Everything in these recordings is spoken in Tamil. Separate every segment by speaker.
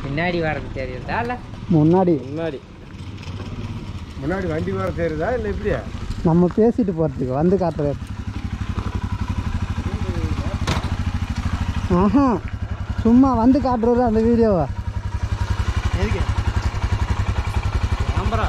Speaker 1: பின்னாடி வர்றது தெரியுதா இல்லை
Speaker 2: முன்னாடி
Speaker 3: முன்னாடி முன்னாடி வண்டி வர தெரியுதா இல்லை எப்படியா
Speaker 2: நம்ம பேசிட்டு போகிறதுக்கு வந்து காட்டுறாரு ஆஹா சும்மா வந்து காட்டுறாரு அந்த வீடியோவை
Speaker 3: எதுக்கு ஆம்பரா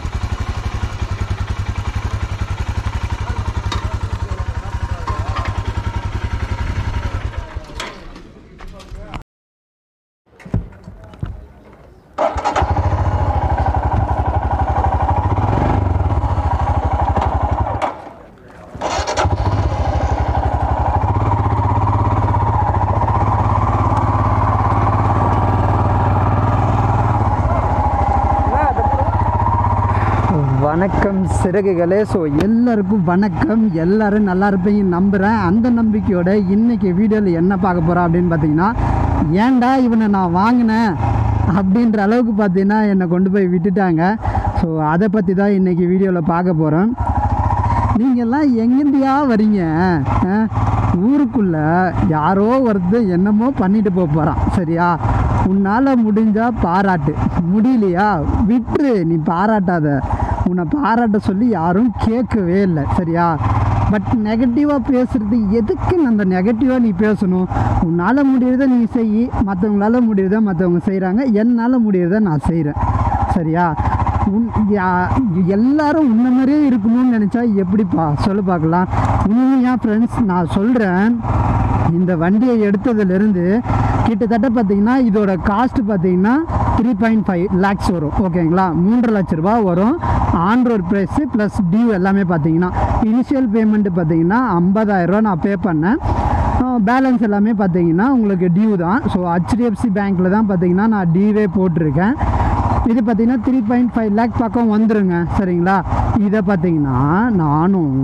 Speaker 2: வணக்கம் சிறகுகளே ஸோ எல்லாருக்கும் வணக்கம் எல்லாரும் நல்லா இருப்பீங்க நம்புகிறேன் அந்த நம்பிக்கையோட இன்னைக்கு வீடியோவில் என்ன பார்க்க போகிறோம் அப்படின்னு பார்த்தீங்கன்னா ஏன்டா இவனை நான் வாங்கினேன் அப்படின்ற அளவுக்கு பார்த்தீங்கன்னா என்னை கொண்டு போய் விட்டுட்டாங்க ஸோ அதை பற்றி தான் இன்றைக்கி வீடியோவில் பார்க்க போகிறோம் நீங்கள்லாம் எங்கேருந்தியா வரீங்க ஆ? ஊருக்குள்ள யாரோ ஒருத்தர் என்னமோ பண்ணிட்டு போக போகிறான் சரியா உன்னால் முடிஞ்சா பாராட்டு முடியலையா விட்டுரு நீ பாராட்டாத உன்னை பாராட்ட சொல்லி யாரும் கேட்கவே இல்லை சரியா பட் நெகட்டிவாக பேசுறது எதுக்கு அந்த நெகட்டிவாக நீ பேசணும் உன்னால் முடியறத நீ செய் மற்றவங்களால முடியறத மற்றவங்க செய்கிறாங்க என்னால் முடியறத நான் செய்கிறேன் சரியா உன் யா- எல்லாரும் உன்ன மாதிரியே இருக்கணும்னு நினச்சா எப்படிப்பா சொல்லு பார்க்கலாம் உண்மையா ஃப்ரெண்ட்ஸ் நான் சொல்கிறேன் இந்த வண்டியை எடுத்ததுலேருந்து கிட்டத்தட்ட பார்த்தீங்கன்னா இதோட காஸ்ட் பார்த்தீங்கன்னா த்ரீ பாயிண்ட் ஃபைவ் லேக்ஸ் வரும் ஓகேங்களா மூன்றரை லட்ச ரூபா வரும் on road price plus due எல்லாமே பார்த்தீங்கன்னா இனிஷியல் பேமெண்ட்டு பார்த்தீங்கன்னா ஐம்பதாயிரரூவா நான் பே பண்ணேன் பேலன்ஸ் எல்லாமே பார்த்தீங்கன்னா உங்களுக்கு டியூ தான் ஸோ ஹெச்டிஎஃப்சி பேங்க்கில் தான் பார்த்தீங்கன்னா நான் டியூவே போட்டிருக்கேன் இது பார்த்தீங்கன்னா த்ரீ பாயிண்ட் ஃபைவ் லேக் பக்கம் வந்துருங்க சரிங்களா இதை பார்த்தீங்கன்னா நானும்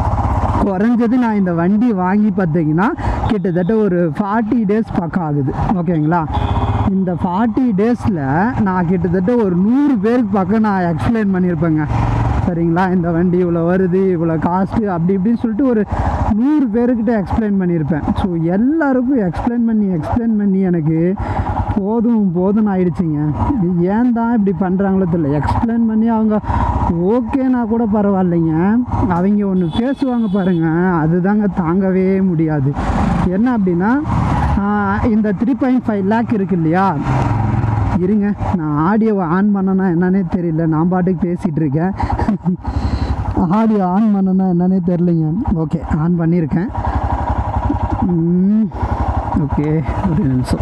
Speaker 2: குறைஞ்சது நான் இந்த வண்டி வாங்கி பார்த்தீங்கன்னா கிட்டத்தட்ட ஒரு ஃபார்ட்டி டேஸ் பக்கம் ஆகுது ஓகேங்களா இந்த ஃபார்ட்டி டேஸில் நான் கிட்டத்தட்ட ஒரு நூறு பேருக்கு பக்கம் நான் எக்ஸ்பிளைன் பண்ணியிருப்பேங்க சரிங்களா இந்த வண்டி இவ்வளோ வருது இவ்வளோ காஸ்ட்டு அப்படி இப்படின்னு சொல்லிட்டு ஒரு நூறு பேருக்கிட்ட எக்ஸ்பிளைன் பண்ணியிருப்பேன் ஸோ எல்லாருக்கும் எக்ஸ்பிளைன் பண்ணி எக்ஸ்பிளைன் பண்ணி எனக்கு போதும் போதும்னு ஆயிடுச்சுங்க இது ஏன் தான் இப்படி பண்ணுறாங்களோ தெரியல எக்ஸ்பிளைன் பண்ணி அவங்க ஓகேனா கூட பரவாயில்லைங்க அவங்க ஒன்று பேசுவாங்க பாருங்க அதுதாங்க தாங்கவே முடியாது என்ன அப்படின்னா ஆஹ், இந்த த்ரீ பாயிண்ட் ஃபைவ் லேக் இருக்கு இல்லையா இருங்க நான் ஆடியோவை ஆன் பண்ணனா என்னன்னே தெரியல நான் பாட்டுக்கு பேசிகிட்டு இருக்கேன் ஆடியோ ஆன் பண்ணனா என்னன்னே தெரிலங்க ஓகே ஆன் பண்ணியிருக்கேன் ஓகே ஒரு நிமிஷம்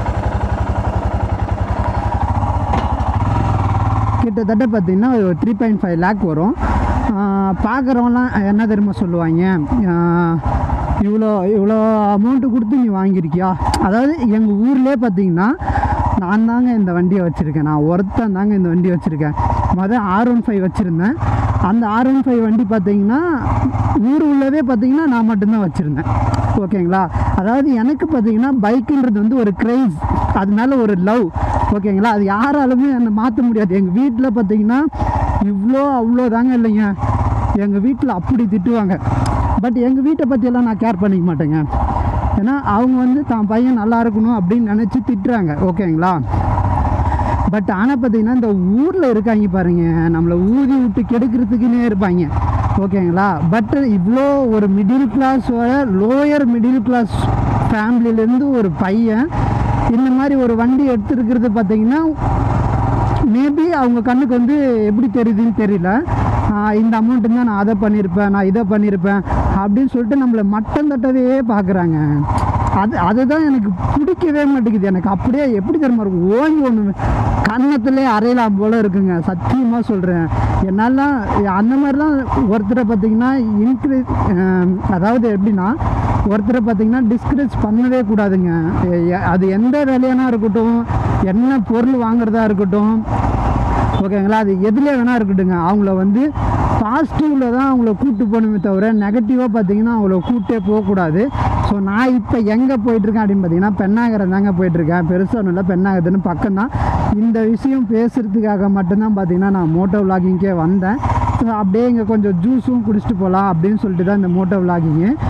Speaker 2: கிட்டத்தட்ட பார்த்தீங்கன்னா ஒரு த்ரீ பாயிண்ட் ஃபைவ் லேக் வரும் பார்க்குறவங்களாம் என்ன தெரியுமா சொல்லுவாங்க ஆஹ், இவ்வளோ இவ்வளோ அமௌண்ட்டு கொடுத்து நீ வாங்கியிருக்கியா அதாவது எங்கள் ஊர்லேயே பார்த்தீங்கன்னா நான் தாங்க இந்த வண்டியை வச்சுருக்கேன் நான் ஒருத்தன் தாங்க இந்த வண்டி வச்சுருக்கேன் மொதல் ஆர் ஒன் ஃபைவ் வச்சுருந்தேன் அந்த ஆர் ஒன் ஃபைவ் வண்டி பார்த்தீங்கன்னா ஊர் உள்ளவே பார்த்தீங்கன்னா நான் மட்டும்தான் வச்சுருந்தேன் ஓகேங்களா அதாவது எனக்கு பார்த்தீங்கன்னா பைக்குன்றது வந்து ஒரு க்ரைஸ் அது மேலே ஒரு லவ் ஓகேங்களா அது யாராலுமே என்னை மாற்ற முடியாது எங்கள் வீட்டில் பார்த்தீங்கன்னா இவ்வளோ அவ்வளோ தாங்க இல்லைங்க எங்கள் வீட்டில் அப்படி திட்டுவாங்க பட் எங்கள் வீட்டை பற்றியெல்லாம் நான் கேர் பண்ணிக்க மாட்டேங்க ஏன்னா அவங்க வந்து தான் பையன் நல்லா இருக்கணும் அப்படின்னு நினச்சி திட்டுறாங்க ஓகேங்களா பட் ஆனால் பார்த்தீங்கன்னா இந்த ஊரில் இருக்காங்க பாருங்க நம்மளை ஊதி விட்டு கெடுக்கிறதுக்குன்னே இருப்பாங்க ஓகேங்களா பட் இவ்வளோ ஒரு மிடில் கிளாஸோட லோயர் மிடில் கிளாஸ் ஃபேமிலியிலேருந்து ஒரு பையன் இந்த மாதிரி ஒரு வண்டி எடுத்துருக்கிறது பார்த்தீங்கன்னா மேபி அவங்க கண்ணுக்கு வந்து எப்படி தெரியுதுன்னு தெரியல ஆஹ் இந்த அமௌண்ட்டு தான் நான் அதை பண்ணியிருப்பேன் நான் இதை பண்ணியிருப்பேன் அப்படின்னு சொல்லிட்டு நம்மளை மட்டம் தட்டவே பார்க்குறாங்க அது அதுதான் எனக்கு பிடிக்கவே மாட்டேங்குது எனக்கு அப்படியே எப்படி தெரியுமா இருக்கும் ஓங்கி ஒன்று கன்னத்துலேயே அறையலாம் போல இருக்குங்க சத்தியமாக சொல்கிறேன் என்னாலாம் அந்த மாதிரிலாம் ஒருத்தரை பார்த்தீங்கன்னா இன்க்ரீஸ் அதாவது எப்படின்னா ஒருத்தரை பார்த்தீங்கன்னா டிஸ்கரேஜ் பண்ணவே கூடாதுங்க எ- எ- அது எந்த வேலையானா இருக்கட்டும் என்ன பொருள் வாங்குறதா இருக்கட்டும் ஓகேங்களா அது எதுலேயே வேணா இருக்கட்டுங்க அவங்கள வந்து பாசிட்டிவில் தான் அவங்கள கூப்பிட்டு போகணுமே தவிர நெகட்டிவாக பார்த்தீங்கன்னா அவங்கள கூப்பிட்டே போகக்கூடாது ஸோ நான் இப்போ எங்கே போயிட்டுருக்கேன் அப்படின்னு பார்த்தீங்கன்னா பெண்ணாகரம் தாங்க போயிட்டுருக்கேன் பெருசாக ஒன்றும் இல்லை பெண்ணாகரத்துன்னு பக்கம் தான் இந்த விஷயம் பேசுகிறதுக்காக மட்டும்தான் பார்த்தீங்கன்னா நான் மோட்டோ விலாகிங்கே வந்தேன் ஸோ அப்படியே இங்கே கொஞ்சம் ஜூஸும் குடிச்சிட்டு போகலாம் அப்படின்னு சொல்லிட்டு தான் இந்த மோட்டோ விலாகிங்கு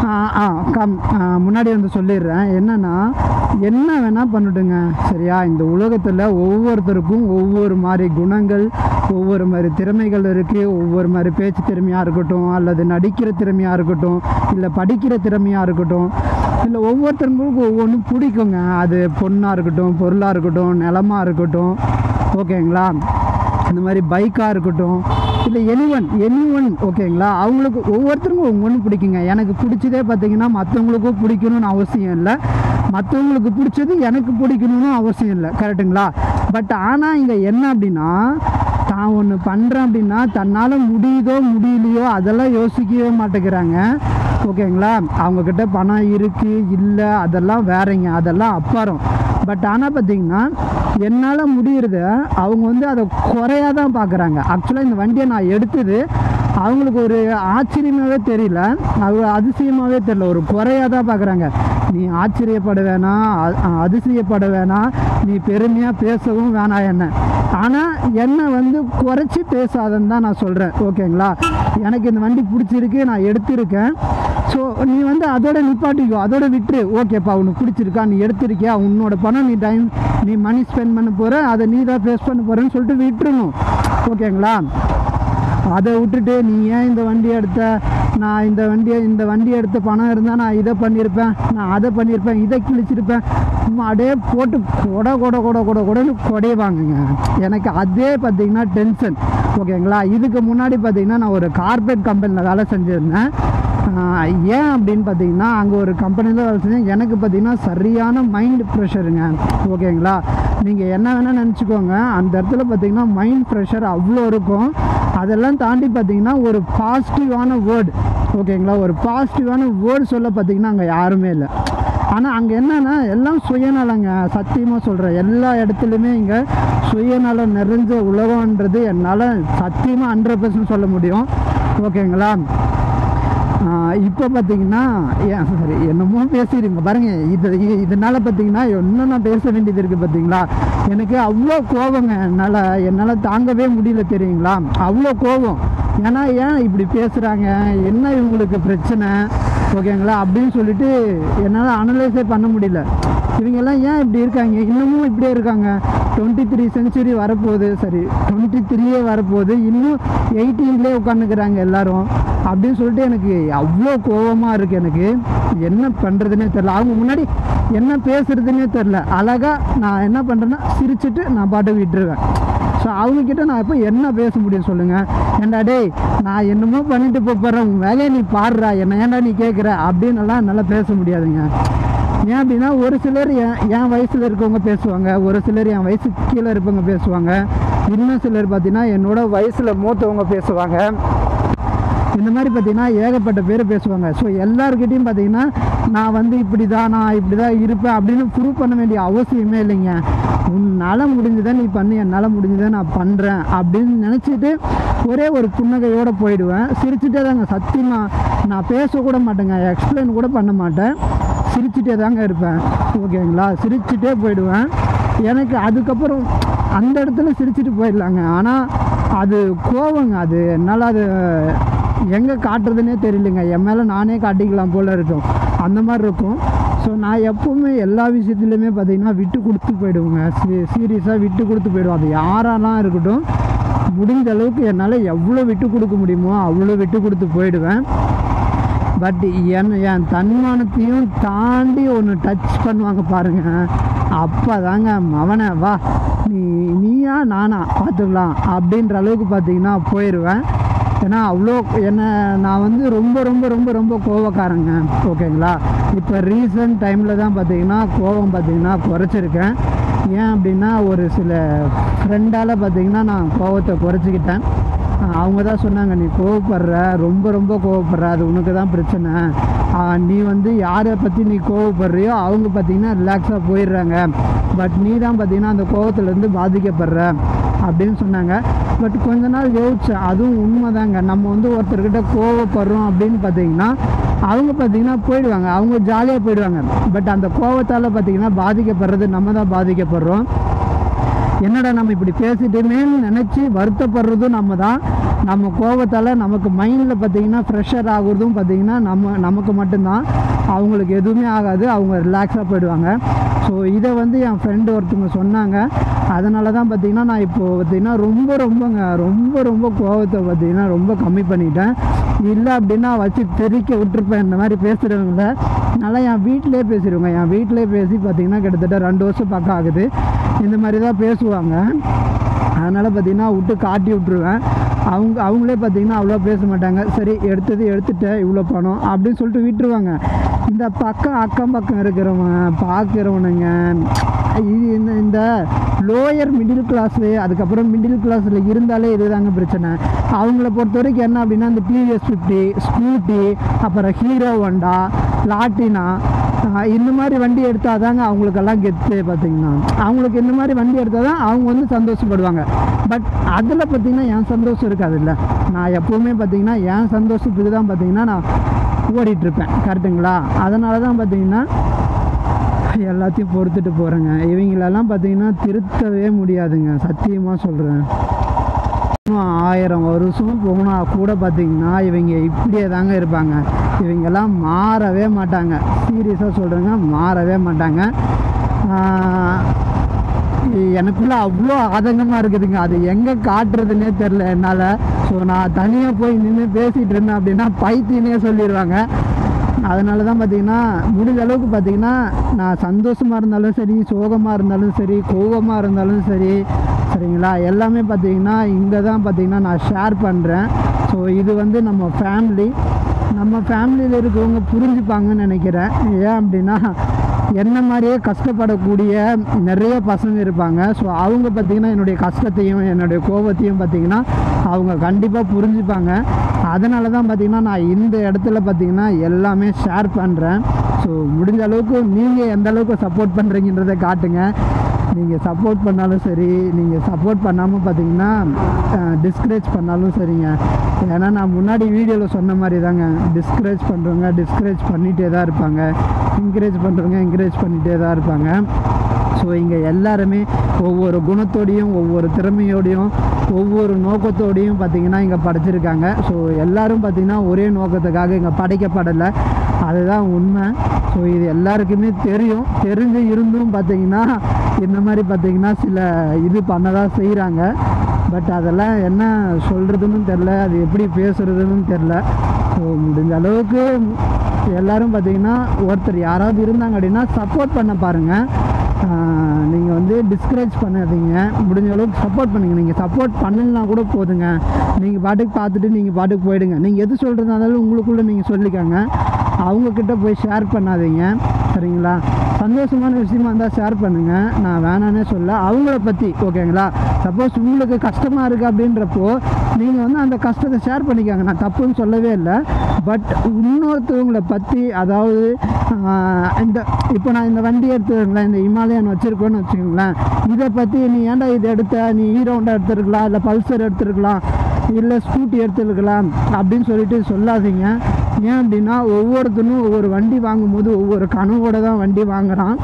Speaker 2: ஆ ஆ கம் ஆ, முன்னாடி வந்து சொல்லிடுறேன் என்னன்னா என்ன வேணால் பண்ணட்டுங்க சரியா இந்த உலகத்தில் ஒவ்வொருத்தருக்கும் ஒவ்வொரு மாதிரி குணங்கள் ஒவ்வொரு மாதிரி திறமைகள் இருக்குது ஒவ்வொரு மாதிரி பேச்சு திறமையாக இருக்கட்டும் அல்லது நடிக்கிற திறமையாக இருக்கட்டும் இல்லை படிக்கிற திறமையாக இருக்கட்டும் இல்லை ஒவ்வொருத்தருங்களுக்கும் ஒவ்வொன்றும் பிடிக்குங்க அது பொண்ணாக இருக்கட்டும் பொருளாக இருக்கட்டும் நிலமா இருக்கட்டும் ஓகேங்களா இந்த மாதிரி பைக்காக இருக்கட்டும் இல்லை எனிவன் எனிவன் ஓகேங்களா அவங்களுக்கு ஒவ்வொருத்தருக்கும் ஒவ்வொன்று பிடிக்குங்க எனக்கு பிடிச்சதே பார்த்தீங்கன்னா மற்றவங்களுக்கும் பிடிக்கணும்னு அவசியம் இல்லை மற்றவங்களுக்கு பிடிச்சது எனக்கு பிடிக்கணும்னு அவசியம் இல்லை கரெக்டுங்களா பட் ஆனால் இங்கே என்ன அப்படின்னா தான் ஒன்று பண்ணுறேன் அப்படின்னா தன்னால் முடியுதோ முடியலையோ அதெல்லாம் யோசிக்கவே மாட்டேங்கிறாங்க ஓகேங்களா அவங்கக்கிட்ட பணம் இருக்குது இல்லை அதெல்லாம் வேறங்க அதெல்லாம் அப்பாரம் பட் ஆனால் பார்த்தீங்கன்னா என்னால் முடியறத அவங்க வந்து அதை குறையாக தான் பார்க்குறாங்க ஆக்சுவலாக இந்த வண்டியை நான் எடுத்தது அவங்களுக்கு ஒரு ஆச்சரியமாகவே தெரியல அது அதிசயமாகவே தெரியல ஒரு குறையாக தான் பார்க்குறாங்க நீ ஆச்சரியப்பட வேணாம் அ- அதிசயப்பட வேணாம் நீ பெருமையாக பேசவும் வேணாம் என்ன ஆனால் என்னை வந்து குறைச்சி பேசாதன்னு தான் நான் சொல்கிறேன் ஓகேங்களா எனக்கு இந்த வண்டி பிடிச்சிருக்கு நான் எடுத்திருக்கேன் ஸோ நீ வந்து அதோட நிப்பாட்டிக்கோ அதோட விட்டுரு ஓகேப்பா உனக்கு பிடிச்சிருக்கா நீ எடுத்திருக்கியா உன்னோட பணம் நீ டைம் நீ மணி ஸ்பெண்ட் பண்ண போகிற அதை நீ தான் ஃபேஸ் பண்ண போகிறேன்னு சொல்லிட்டு விட்டுறணும் ஓகேங்களா அதை விட்டுட்டு நீ ஏன் இந்த வண்டி எடுத்த நான் இந்த வண்டியை இந்த வண்டி எடுத்த பணம் இருந்தால் நான் இதை பண்ணியிருப்பேன் நான் அதை பண்ணியிருப்பேன் இதை கிழிச்சிருப்பேன் சும்மா அப்படியே போட்டு கொட கொட கொட கொட கொடன்னு கொடைவாங்குங்க எனக்கு அதே பார்த்தீங்கன்னா டென்ஷன் ஓகேங்களா இதுக்கு முன்னாடி பார்த்தீங்கன்னா நான் ஒரு கார்பரேட் கம்பெனியில் வேலை செஞ்சுருந்தேன் ஆஹ் ஏன் அப்படின்னு பார்த்தீங்கன்னா அங்கே ஒரு கம்பெனியில் வேலை செஞ்சேன் எனக்கு பார்த்தீங்கன்னா சரியான மைண்ட் ப்ரெஷருங்க ஓகேங்களா நீங்கள் என்ன வேணால் நினச்சிக்கோங்க அந்த இடத்துல பார்த்தீங்கன்னா மைண்ட் ப்ரெஷர் அவ்வளோ இருக்கும் அதெல்லாம் தாண்டி பார்த்தீங்கன்னா ஒரு பாசிட்டிவான வேர்டு ஓகேங்களா ஒரு பாசிட்டிவான வேர்டு சொல்ல பார்த்தீங்கன்னா அங்கே யாருமே இல்லை ஆனால் அங்கே என்னன்னா எல்லாம் சுயநலங்க சத்தியமாக சொல்கிறேன் எல்லா இடத்துலையுமே இங்கே சுயநலம் நிறைஞ்ச உலகம்ன்றது என்னால் சத்தியமாக ஹண்ட்ரட் பர்சன்ட் சொல்ல முடியும் ஓகேங்களா இப்போ பார்த்தீங்கன்னா ஏன் சரி என்னமோ பேசிடுங்க பாருங்க இது இது- இதனால பார்த்தீங்கன்னா இன்னும் நான் பேச வேண்டியது இருக்குது பார்த்தீங்களா எனக்கு அவ்வளோ கோபங்க என்னால் என்னால் தாங்கவே முடியல தெரியுங்களா அவ்வளோ கோபம் ஏன்னா ஏன் இப்படி பேசுகிறாங்க என்ன இவங்களுக்கு பிரச்சனை ஓகேங்களா அப்படின்னு சொல்லிட்டு என்னால் அனலைஸே பண்ண முடியல இவங்கெல்லாம் ஏன் இப்படி இருக்காங்க இன்னமும் இப்படியே இருக்காங்க டுவெண்ட்டி த்ரீ செஞ்சுரி வரப்போகுது சரி டுவெண்ட்டி த்ரீயே வரப்போகுது இன்னும் எயிட்டீன்லேயே உட்காந்துக்கிறாங்க எல்லாரும் அப்படின்னு சொல்லிட்டு எனக்கு அவ்வளோ கோபமாக இருக்குது எனக்கு என்ன பண்ணுறதுனே தெரில அவங்க முன்னாடி என்ன பேசுறதுனே தெரில அழகாக நான் என்ன பண்ணுறேன்னா சிரிச்சிட்டு நான் பாட்டு விட்டுருவேன் ஸோ அவங்கக்கிட்ட நான் இப்போ என்ன பேச முடியும் சொல்லுங்கள் ஏன்டா டேய் நான் என்னமோ பண்ணிட்டு போகிறேன் உன் வேலையை நீ பாடுறா என்ன ஏன்டா நீ கேட்குற அப்படின்னு எல்லாம் என்னால் பேச முடியாதுங்க ஏன் அப்படின்னா ஒரு சிலர் என் என் வயசில் இருக்கவங்க பேசுவாங்க ஒரு சிலர் என் வயசுக்கு கீழே இருப்பவங்க பேசுவாங்க இன்னும் சிலர் பார்த்தீங்கன்னா என்னோட வயசில் மூத்தவங்க பேசுவாங்க இந்த மாதிரி பார்த்தீங்கன்னா ஏகப்பட்ட பேர் பேசுவாங்க ஸோ எல்லாருக்கிட்டையும் பார்த்தீங்கன்னா நான் வந்து இப்படி தான் நான் இப்படி தான் இருப்பேன் அப்படின்னு ப்ரூவ் பண்ண வேண்டிய அவசியமே இல்லைங்க உன்னால் முடிஞ்சதை நீ பண்ணு என்னால் முடிஞ்சதை நான் பண்ணுறேன் அப்படின்னு நினச்சிட்டு ஒரே ஒரு புன்னகையோடு போயிடுவேன் சிரிச்சுட்டே தாங்க சத்தியமாக நான் பேசக்கூட மாட்டேங்க எக்ஸ்பிளைன் கூட பண்ண மாட்டேன் சிரிச்சுட்டே தாங்க இருப்பேன் ஓகேங்களா சிரிச்சுட்டே போயிடுவேன் எனக்கு அதுக்கப்புறம் அந்த இடத்துல சிரிச்சுட்டு போயிடலாங்க ஆனால் அது கோவங்க அது என்னால் அது எங்கே காட்டுறதுனே தெரியலங்க என் மேலே நானே காட்டிக்கலாம் போல் இருக்கும் அந்த மாதிரி இருக்கும் ஸோ நான் எப்போவுமே எல்லா விஷயத்துலையுமே பார்த்தீங்கன்னா விட்டு கொடுத்து போயிடுவேங்க சீ சீரியஸாக விட்டு கொடுத்து போயிடுவேன் அது யாரெல்லாம் இருக்கட்டும் முடிஞ்ச அளவுக்கு என்னால் எவ்வளோ விட்டு கொடுக்க முடியுமோ அவ்வளோ விட்டு கொடுத்து போயிடுவேன் பட் என் என் தன்மானத்தையும் தாண்டி ஒன்று டச் பண்ணுவாங்க பாருங்க அப்போ தாங்க மவனை வா நீ நீயா நானா பார்த்துக்கலாம் அப்படின்ற அளவுக்கு பார்த்தீங்கன்னா போயிடுவேன் ஏன்னா அவ்வளோ என்ன நான் வந்து ரொம்ப ரொம்ப ரொம்ப ரொம்ப கோவக்காரங்க ஓகேங்களா இப்போ ரீசன்ட் டைமில் தான் பார்த்தீங்கன்னா கோவம் பார்த்தீங்கன்னா குறைச்சிருக்கேன் ஏன் அப்படின்னா ஒரு சில ஃப்ரெண்டால் பார்த்தீங்கன்னா நான் கோவத்தை குறைச்சிக்கிட்டேன் ஆஹ் அவங்க தான் சொன்னாங்க நீ கோவப்படுற ரொம்ப ரொம்ப கோவப்படுற அது உனக்கு தான் பிரச்சனை ஆஹ் நீ வந்து யாரை பற்றி நீ கோவப்படுறியோ அவங்க பார்த்தீங்கன்னா ரிலாக்ஸாக போயிடுறாங்க பட் நீ தான் பார்த்தீங்கன்னா அந்த கோவத்துலேருந்து பாதிக்கப்படுற அப்படின்னு சொன்னாங்க பட் கொஞ்ச நாள் யோசிச்சேன் அதுவும் உண்மைதாங்க நம்ம வந்து ஒருத்தர்கிட்ட கோவப்படுறோம் அப்படின்னு பார்த்தீங்கன்னா அவங்க பார்த்தீங்கன்னா போயிடுவாங்க அவங்க ஜாலியாக போயிடுவாங்க பட் அந்த கோவத்தால் பார்த்தீங்கன்னா பாதிக்கப்படுறது நம்ம தான் பாதிக்கப்படுறோம் என்னடா நம்ம இப்படி பேசிட்டோமேன்னு நினச்சி வருத்தப்படுறதும் நம்ம தான் நம்ம கோபத்தால் நமக்கு மைண்டில் பார்த்தீங்கன்னா ப்ரெஷர் ஆகுறதும் பார்த்தீங்கன்னா நம்ம நமக்கு மட்டும்தான் அவங்களுக்கு எதுவுமே ஆகாது அவங்க ரிலாக்ஸாக போயிடுவாங்க ஸோ இதை வந்து என் ஃப்ரெண்டு ஒருத்தவங்க சொன்னாங்க அதனால தான் பார்த்தீங்கன்னா நான் இப்போது பார்த்தீங்கன்னா ரொம்ப ரொம்பங்க ரொம்ப ரொம்ப கோபத்தை பார்த்தீங்கன்னா ரொம்ப கம்மி பண்ணிட்டேன் இல்லை அப்படின்னா வச்சு தெறிக்க விட்டுருப்பேன் இந்த மாதிரி பேசுகிறவங்கள நல்லா என் வீட்டிலே பேசிடுவேங்க என் வீட்டிலே பேசி பார்த்தீங்கன்னா கிட்டத்தட்ட ரெண்டு வருஷம் பக்கம் ஆகுது இந்த மாதிரி தான் பேசுவாங்க அதனால் பார்த்தீங்கன்னா விட்டு காட்டி விட்ருவேன் அவங்க அவங்களே பார்த்தீங்கன்னா அவ்வளோ பேச மாட்டாங்க சரி எடுத்தது எடுத்துட்டேன் இவ்வளோ பணம் அப்படின்னு சொல்லிட்டு விட்டுருவாங்க இந்த பக்கம் அக்கம் பக்கம் இருக்கிறவன் பார்க்குறவனுங்க இது இந்த இந்த லோயர் மிடில் கிளாஸு அதுக்கப்புறம் மிடில் கிளாஸில் இருந்தாலே இதுதாங்க பிரச்சனை அவங்கள பொறுத்த வரைக்கும் என்ன அப்படின்னா இந்த டிவிஎஸ் ஃபிஃப்டி ஸ்கூட்டி அப்புறம் ஹீரோ ஹோண்டா லாட்டினா ஆஹ் இந்த மாதிரி வண்டி எடுத்தால் தாங்க அவங்களுக்கெல்லாம் கெத்து பார்த்தீங்கன்னா அவங்களுக்கு இந்த மாதிரி வண்டி எடுத்தால் தான் அவங்க வந்து சந்தோஷப்படுவாங்க பட் அதில் பார்த்தீங்கன்னா என் சந்தோஷம் இருக்காது இல்லை நான் எப்போவுமே பார்த்தீங்கன்னா என் சந்தோஷத்துக்கு தான் பார்த்தீங்கன்னா நான் ஓடிட்டுருப்பேன் கரெக்டுங்களா அதனால தான் பார்த்தீங்கன்னா எல்லாத்தையும் பொறுத்துட்டு போகிறேங்க இவங்களெல்லாம் பார்த்தீங்கன்னா திருத்தவே முடியாதுங்க சத்தியமாக சொல்கிறேன் இன்னும் ஆயிரம் வருஷம் போனால் கூட பார்த்தீங்கன்னா இவங்க இப்படியே தாங்க இருப்பாங்க இவங்கெல்லாம் மாறவே மாட்டாங்க சீரியஸாக சொல்கிறேங்க மாறவே மாட்டாங்க ஆஹ் எனக்குள்ள அவ்வளோ ஆதங்கமாக இருக்குதுங்க அது எங்கே காட்டுறதுனே தெரில என்னால் ஸோ நான் தனியாக போய் நின்று பேசிகிட்டு இருந்தேன் அப்படின்னா பைத்தியனே சொல்லிடுவாங்க அதனால தான் பார்த்தீங்கன்னா முடிஞ்ச அளவுக்கு பார்த்தீங்கன்னா நான் சந்தோஷமாக இருந்தாலும் சரி சோகமாக இருந்தாலும் சரி கோபமாக இருந்தாலும் சரி சரிங்களா எல்லாமே பார்த்தீங்கன்னா இங்கே தான் பார்த்தீங்கன்னா நான் ஷேர் பண்ணுறேன் ஸோ இது வந்து நம்ம ஃபேமிலி நம்ம ஃபேமிலியில் இருக்கவங்க புரிஞ்சுப்பாங்கன்னு நினைக்கிறேன் ஏன் அப்படின்னா என்ன மாதிரியே கஷ்டப்படக்கூடிய நிறைய பசங்க இருப்பாங்க ஸோ அவங்க பார்த்திங்கன்னா என்னுடைய கஷ்டத்தையும் என்னுடைய கோபத்தையும் பார்த்திங்கன்னா அவங்க கண்டிப்பாக புரிஞ்சுப்பாங்க அதனால தான் பார்த்திங்கன்னா நான் இந்த இடத்துல பார்த்திங்கன்னா எல்லாமே ஷேர் பண்ணுறேன் ஸோ முடிஞ்ச அளவுக்கு நீங்கள் எந்த அளவுக்கு சப்போர்ட் பண்ணுறீங்கன்றதை காட்டுங்க நீங்கள் சப்போர்ட் பண்ணாலும் சரி நீங்கள் சப்போர்ட் பண்ணாமல் பார்த்தீங்கன்னா டிஸ்கரேஜ் பண்ணாலும் சரிங்க ஏன்னா நான் முன்னாடி வீடியோவில் சொன்ன மாதிரி தாங்க டிஸ்கரேஜ் பண்ணுறவங்க டிஸ்கரேஜ் பண்ணிகிட்டே தான் இருப்பாங்க என்கரேஜ் பண்ணுறவங்க என்கரேஜ் பண்ணிகிட்டே தான் இருப்பாங்க ஸோ இங்கே எல்லாருமே ஒவ்வொரு குணத்தோடையும் ஒவ்வொரு திறமையோடையும் ஒவ்வொரு நோக்கத்தோடையும் பார்த்திங்கன்னா இங்கே படைச்சிருக்காங்க ஸோ எல்லாரும் பார்த்திங்கன்னா ஒரே நோக்கத்துக்காக இங்கே படைக்கப்படலை அதுதான் உண்மை ஸோ இது எல்லாருக்குமே தெரியும் தெரிஞ்சு இருந்தும் பார்த்தீங்கன்னா இந்த மாதிரி பார்த்தீங்கன்னா சில இது பண்ண தான் செய்கிறாங்க பட் அதெல்லாம் என்ன சொல்கிறதுன்னு தெரில அது எப்படி பேசுகிறதுன்னு தெரில ஸோ முடிஞ்ச அளவுக்கு எல்லாரும் பார்த்தீங்கன்னா ஒருத்தர் யாராவது இருந்தாங்க அப்படின்னா சப்போர்ட் பண்ண பாருங்கள் நீங்கள் வந்து டிஸ்கரேஜ் பண்ணாதீங்க முடிஞ்ச அளவுக்கு சப்போர்ட் பண்ணுங்கள் நீங்கள் சப்போர்ட் பண்ணலனா கூட போதுங்க நீங்கள் பாட்டுக்கு பார்த்துட்டு நீங்கள் பாட்டுக்கு போயிடுங்க நீங்கள் எது சொல்கிறதுனாலும் உங்களுக்குள்ளே நீங்கள் சொல்லிக்கோங்க அவங்கக்கிட்ட போய் ஷேர் பண்ணாதீங்க சரிங்களா சந்தோஷமான விஷயமா இருந்தால் ஷேர் பண்ணுங்கள் நான் வேணானே சொல்ல அவங்கள பற்றி ஓகேங்களா சப்போஸ் உங்களுக்கு கஷ்டமாக இருக்குது அப்படின்றப்போ நீங்கள் வந்து அந்த கஷ்டத்தை ஷேர் பண்ணிக்கோங்க நான் தப்புன்னு சொல்லவே இல்லை பட் இன்னொருத்தவங்களை பற்றி அதாவது ஆஹ், இந்த இப்போ நான் இந்த வண்டி எடுத்துருங்களேன் இந்த இமாலயன் வச்சுருக்கோன்னு வச்சுக்கோங்களேன் இதை பற்றி நீ ஏன்டா இது எடுத்த நீ ஹீரோ ஹோண்டா எடுத்துருக்கலாம் இல்லை பல்சர் எடுத்துருக்கலாம் இல்லை ஸ்கூட்டி எடுத்துருக்கலாம் அப்படின்னு சொல்லிட்டு சொல்லாதீங்க ஏன் அப்படின்னா ஒவ்வொருத்தனும் ஒவ்வொரு வண்டி வாங்கும்போது ஒவ்வொரு கனவோட தான் வண்டி வாங்குறான்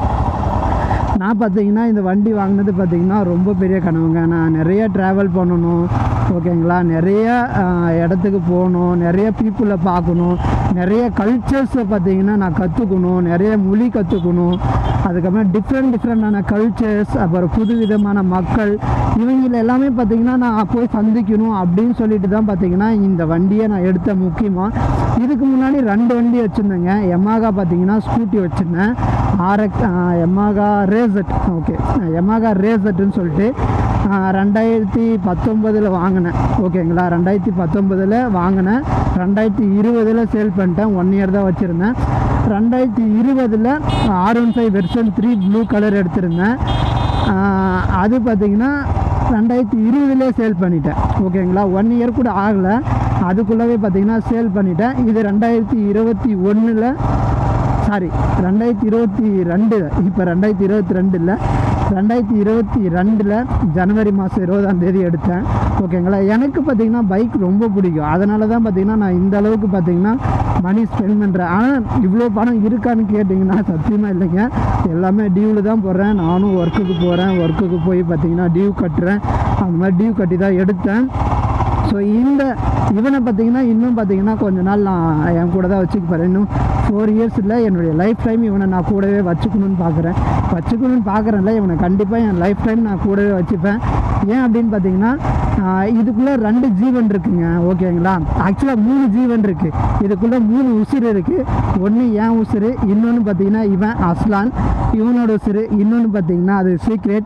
Speaker 2: நான் பார்த்தீங்கன்னா இந்த வண்டி வாங்கினது பார்த்தீங்கன்னா ரொம்ப பெரிய கனவுங்க நான் நிறைய ட்ராவல் பண்ணணும் ஓகேங்களா நிறைய ஆஹ், இடத்துக்கு போகணும் நிறைய பீப்புளை பார்க்கணும் நிறைய கல்ச்சர்ஸை பார்த்தீங்கன்னா நான் கற்றுக்கணும் நிறைய மொழி கற்றுக்கணும் அதுக்கப்புறம் டிஃப்ரெண்ட் டிஃப்ரெண்டான கல்ச்சர்ஸ் அப்புறம் புது விதமான மக்கள் இவங்கள எல்லாமே பார்த்தீங்கன்னா நான் போய் சந்திக்கணும் அப்படின்னு சொல்லிட்டு தான் பார்த்தீங்கன்னா இந்த வண்டியை நான் எடுத்தேன் முக்கியமாக இதுக்கு முன்னாடி ரெண்டு வண்டி வச்சுருந்தேங்க எமாகா பார்த்தீங்கன்னா ஸ்கூட்டி வச்சுருந்தேன் ஆர்எக்ஸ் எமாகா ரேசட் ஓகே எமாகா ரேசட்டுன்னு சொல்லிட்டு ஆஹ், ரெண்டாயிரத்தி பத்தொம்பதில் வாங்கினேன் ஓகேங்களா ரெண்டாயிரத்தி பத்தொம்பதில் வாங்கினேன் ரெண்டாயிரத்தி இருபதில் சேல் பண்ணிட்டேன் ஒன் இயர் தான் வச்சுருந்தேன் ரெண்டாயிரத்தி இருபதில் R one five version three blue colour எடுத்திருந்தேன் ஆஹ், அது பார்த்திங்கன்னா ரெண்டாயிரத்தி இருபதுலேயே சேல் பண்ணிட்டேன் ஓகேங்களா ஒன் இயர் கூட ஆகலை அதுக்குள்ளவே பார்த்தீங்கன்னா சேல் பண்ணிட்டேன் இது ரெண்டாயிரத்தி இருபத்தி ஒன்றில் சாரி ரெண்டாயிரத்தி இருபத்தி ரெண்டு இப்போ ரெண்டாயிரத்தி இருபத்தி ரெண்டில் ரெண்டாயிரத்தி இருபத்தி ரெண்டில் ஜனவரி மாதம் இருபதாம் தேதி எடுத்தேன் ஓகேங்களா எனக்கு பார்த்தீங்கன்னா பைக் ரொம்ப பிடிக்கும் அதனால தான் பார்த்தீங்கன்னா நான் இந்த அளவுக்கு பார்த்தீங்கன்னா மணி ஸ்பெண்ட் பண்ணுறேன் ஆனால் இவ்வளோ பணம் இருக்கான்னு கேட்டிங்கன்னா சத்தியமாக இல்லைங்க எல்லாமே டியூவில் தான் போடுறேன் நானும் ஒர்க்குக்கு போகிறேன் ஒர்க்குக்கு போய் பார்த்தீங்கன்னா டியூ கட்டுறேன் அந்த மாதிரி டியூ கட்டி தான் எடுத்தேன் ஸோ இந்த இவனை பார்த்தீங்கன்னா இன்னும் பார்த்தீங்கன்னா கொஞ்ச நாள் நான் என் கூட தான் வச்சுக்க போகிறேன் இன்னும் ஃபோர் இயர்ஸில் என்னுடைய லைஃப் டைம் இவனை நான் கூடவே வச்சுக்கணும்னு பார்க்குறேன் வச்சுக்கணும்னு பார்க்குறேன்ல இவனை கண்டிப்பாக என் லைஃப் டைம் நான் கூடவே வச்சுப்பேன் ஏன் அப்படின்னு பார்த்தீங்கன்னா ஆஹ் இதுக்குள்ளே ரெண்டு ஜீவன் இருக்குங்க ஓகேங்களா ஆக்சுவலாக மூணு ஜீவன் இருக்குது இதுக்குள்ளே மூணு உசுறு இருக்குது ஒன்று என் உசுறு இன்னொன்று பார்த்தீங்கன்னா இவன் அஸ்லான் இவனோட உசுறு இன்னொன்று பார்த்தீங்கன்னா அது சீக்ரெட்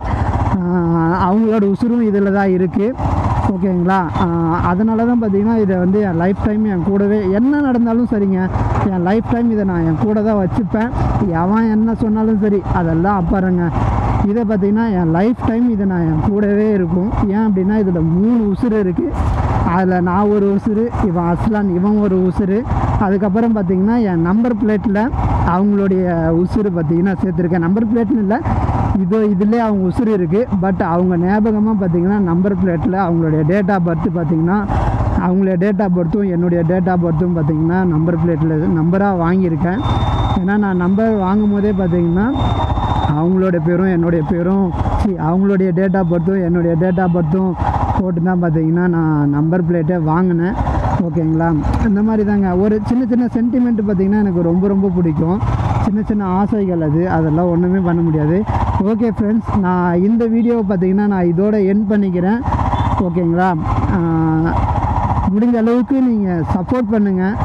Speaker 2: அவங்களோட உசுரும் இதில் தான் இருக்குது ஓகேங்களா அதனால தான் பார்த்தீங்கன்னா இதை வந்து என் லைஃப் டைம் என் கூடவே என்ன நடந்தாலும் சரிங்க என் லைஃப் டைம் இதை நான் என் கூட தான் வச்சுப்பேன் எவன் என்ன சொன்னாலும் சரி அதெல்லாம் அப்பாருங்க இதை பார்த்தீங்கன்னா என் லைஃப் டைம் இதை நான் என் கூடவே இருக்கும் ஏன் அப்படின்னா இதில் மூணு உசுறு இருக்குது அதில் நான் ஒரு உசுறு இவன் அஸ்லான் இவன் ஒரு உசுறு அதுக்கப்புறம் பார்த்தீங்கன்னா என் நம்பர் பிளேட்டில் அவங்களுடைய உசுறு பார்த்தீங்கன்னா சேர்த்துருக்கேன் நம்பர் பிளேட்னு இல்லை இதோ இதிலே அவங்க உசுறு இருக்குது பட் அவங்க ஞாபகமாக பார்த்தீங்கன்னா நம்பர் பிளேட்டில் அவங்களுடைய டேட் ஆஃப் பர்த் பார்த்தீங்கன்னா அவங்களுடைய டேட் ஆஃப் பர்த்தும் என்னுடைய டேட் ஆஃப் பர்த்தும் பார்த்தீங்கன்னா நம்பர் பிளேட்டில் நம்பராக வாங்கியிருக்கேன் ஏன்னா நான் நம்பர் வாங்கும் போதே பார்த்தீங்கன்னா அவங்களோட பேரும் என்னுடைய பேரும் சி அவங்களுடைய டேட் ஆஃப் பர்த்தும் என்னுடைய டேட் ஆஃப் பர்த்தும் போட்டு தான் பார்த்தீங்கன்னா நான் நம்பர் பிளேட்டே வாங்கினேன் ஓகேங்களா இந்த மாதிரி தாங்க ஒரு சின்ன சின்ன சென்டிமெண்ட் பார்த்தீங்கன்னா எனக்கு ரொம்ப ரொம்ப பிடிக்கும் சின்ன சின்ன ஆசைகள் அது அதெல்லாம் ஒன்றுமே பண்ண முடியாது ஓகே ஃப்ரெண்ட்ஸ் நான் இந்த வீடியோவை பார்த்தீங்கன்னா நான் இதோட என் பண்ணிக்கிறேன் ஓகேங்களா ஆஹ் முடிஞ்ச அளவுக்கு நீங்கள் சப்போர்ட் பண்ணுங்கள்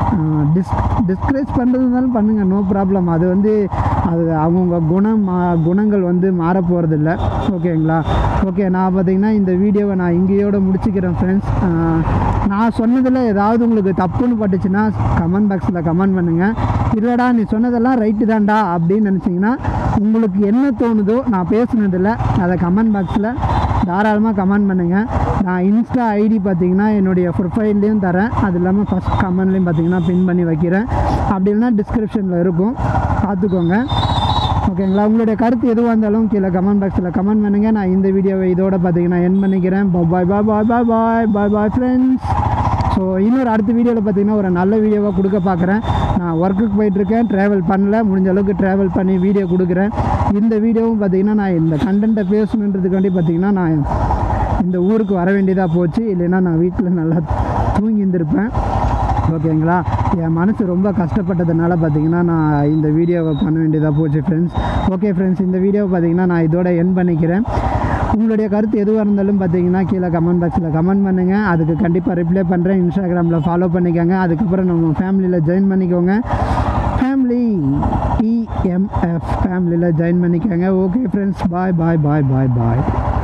Speaker 2: டிஸ் டிஸ்கரேஜ் பண்ணுறதுனாலும் பண்ணுங்கள் நோ ப்ராப்ளம் அது வந்து அது அவங்கவுங்க குணம் மா குணங்கள் வந்து மாற போகிறதில்ல ஓகேங்களா ஓகே நான் பார்த்தீங்கன்னா இந்த வீடியோவை நான் இங்கேயோட முடிச்சுக்கிறேன் ஃப்ரெண்ட்ஸ் நான் சொன்னதில் ஏதாவது உங்களுக்கு தப்புன்னு பட்டுச்சுன்னா கமெண்ட் பாக்ஸில் கமெண்ட் பண்ணுங்கள் இல்லைடா நீ சொன்னதெல்லாம் ரைட்டு தான்டா அப்படின்னு நினச்சிங்கன்னா உங்களுக்கு என்ன தோணுதோ நான் பேசுனதில் அதை கமெண்ட் பாக்ஸில் தாராளமாக கமெண்ட் பண்ணுங்கள் நான் இன்ஸ்டா ஐடி பார்த்தீங்கன்னா என்னுடைய ப்ரொஃபைல்லையும் தரேன் அது இல்லாமல் ஃபஸ்ட் கமெண்ட்லேயும் பார்த்தீங்கன்னா பின் பண்ணி வைக்கிறேன் அப்படி இல்லைன்னா டிஸ்கிரிப்ஷனில் இருக்கும் பார்த்துக்கோங்க ஓகேங்களா உங்களுடைய கருத்து எதுவாக இருந்தாலும் கீழே கமெண்ட் பாக்ஸில் கமெண்ட் பண்ணுங்கள் நான் இந்த வீடியோவை இதோட பார்த்தீங்கன்னா என் பண்ணிக்கிறேன் பாய் bye bye bye bye bye bye friends so இன்னொரு அடுத்த வீடியோவில் பார்த்தீங்கன்னா ஒரு நல்ல வீடியோவாக கொடுக்க பார்க்குறேன் நான் ஒர்க்குக்கு போயிட்டுருக்கேன் ட்ராவல் பண்ணல முடிஞ்ச அளவுக்கு ட்ராவல் பண்ணி வீடியோ கொடுக்குறேன் இந்த வீடியோவும் பார்த்தீங்கன்னா நான் இந்த கண்டென்ட்டை பேசணுன்றதுக்காண்டி பார்த்தீங்கன்னா நான் இந்த ஊருக்கு வர வேண்டியதாக போச்சு இல்லைன்னா நான் வீட்டில் நல்லா தூங்கி இருந்திருப்பேன் ஓகேங்களா என் மனசு ரொம்ப கஷ்டப்பட்டதுனால பார்த்தீங்கன்னா நான் இந்த வீடியோவை பண்ண வேண்டியதாக போச்சு ஃப்ரெண்ட்ஸ் ஓகே ஃப்ரெண்ட்ஸ் இந்த வீடியோவை பார்த்தீங்கன்னா நான் இதோட என் பண்ணிக்கிறேன் உங்களுடைய கருத்து எதுவாக இருந்தாலும் பார்த்தீங்கன்னா கீழே கமெண்ட் பாக்ஸில் கமெண்ட் பண்ணுங்கள் அதுக்கு கண்டிப்பாக ரிப்ளை பண்ணுறேன் இன்ஸ்டாகிராமில் ஃபாலோ பண்ணிக்கோங்க அதுக்கப்புறம் நம்ம ஃபேமிலியில் ஜாயின் பண்ணிக்கோங்க ஃபேமிலி டிஎம்எஃப் ஃபேமிலியில் ஜாயின் பண்ணிக்கோங்க okay friends bye bye bye bye பாய்